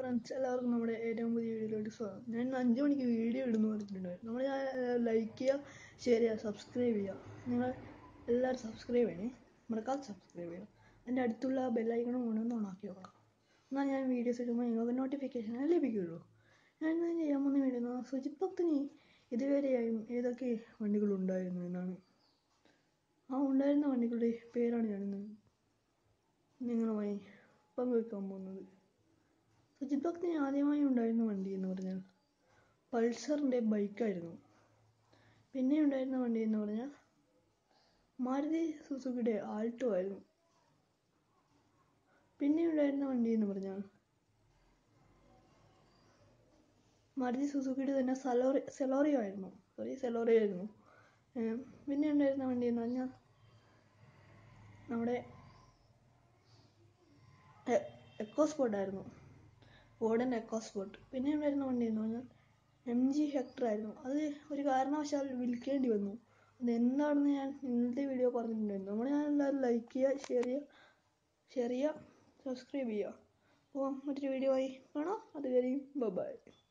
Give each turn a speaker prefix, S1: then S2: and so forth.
S1: friends എല്ലാവർക്കും നമ്മുടെ ഏറ്റവും പുതിയ വീഡിയോയിലോട്ട് സ്വാഗതം ഞാൻ ഇന്ന് അഞ്ച് മണിക്ക് വീഡിയോ ഇടുന്നു പറഞ്ഞിട്ടുണ്ടായിരുന്നു നമ്മൾ ലൈക്ക് ചെയ്യുക ഷെയർ ചെയ്യുക സബ്സ്ക്രൈബ് ചെയ്യുക നിങ്ങൾ എല്ലാവരും സബ്സ്ക്രൈബ് ചെയ്യണേ മറക്കാതെ സബ്സ്ക്രൈബ് ചെയ്യണം അതിൻ്റെ അടുത്തുള്ള ബെല്ലൈക്കണം കൊണ്ടൊന്ന് ഓണാക്കി വെക്കണം എന്നാൽ ഞാൻ വീഡിയോസ് ഇടുമ്പോൾ നിങ്ങൾക്ക് നോട്ടിഫിക്കേഷൻ ലഭിക്കുകയുള്ളൂ ഞാൻ ഇന്ന് ചെയ്യാൻ പോകുന്ന വീഡിയോ എന്ന് പറഞ്ഞാൽ സുജിത് ഭക്തിന് ഇതുവരെയായും ഏതൊക്കെ വണ്ടികളുണ്ടായിരുന്നു എന്നാണ് ആ ഉണ്ടായിരുന്ന വണ്ടികളുടെ പേരാണ് ഞാനിന്ന് നിങ്ങളുമായി പങ്കുവെക്കാൻ പോകുന്നത് സുജിത് ഭക്തിന് ആദ്യമായി ഉണ്ടായിരുന്ന വണ്ടി എന്ന് പറഞ്ഞാൽ പൾസറിൻ്റെ ബൈക്കായിരുന്നു പിന്നെ ഉണ്ടായിരുന്ന വണ്ടി എന്ന് പറഞ്ഞാൽ മാരുതി സുസുക്കിയുടെ ആൾട്ടോ ആയിരുന്നു പിന്നെ ഉണ്ടായിരുന്ന വണ്ടി എന്ന് പറഞ്ഞാൽ മാരുതി സുസുക്കിയുടെ തന്നെ സലോറി സെലോറിയോ ആയിരുന്നു സോറി സെലോറിയോ ആയിരുന്നു ഏഹ് പിന്നെ ഉണ്ടായിരുന്ന വണ്ടി എന്ന് പറഞ്ഞാൽ നമ്മുടെ എക്കോ സ്പോർട്ട് ആയിരുന്നു ഓടൻ എക്കോ സ്പോർട്ട് പിന്നെ ഉണ്ടായിരുന്ന വണ്ടി എന്ന് പറഞ്ഞാൽ എം ജി ഹെക്ടർ ആയിരുന്നു അത് ഒരു കാരണവശാൽ വിൽക്കേണ്ടി വന്നു അത് എന്താണെന്ന് ഞാൻ ഇന്നത്തെ വീഡിയോ പറഞ്ഞിട്ടുണ്ടായിരുന്നു നമ്മൾ ഞാൻ എല്ലാവരും ലൈക്ക് ചെയ്യുക ഷെയർ ചെയ്യുക ഷെയർ ചെയ്യുക സബ്സ്ക്രൈബ് ചെയ്യുക അപ്പോൾ മറ്റൊരു വീഡിയോ ആയി കാണാം അതുവരെയും ബൈ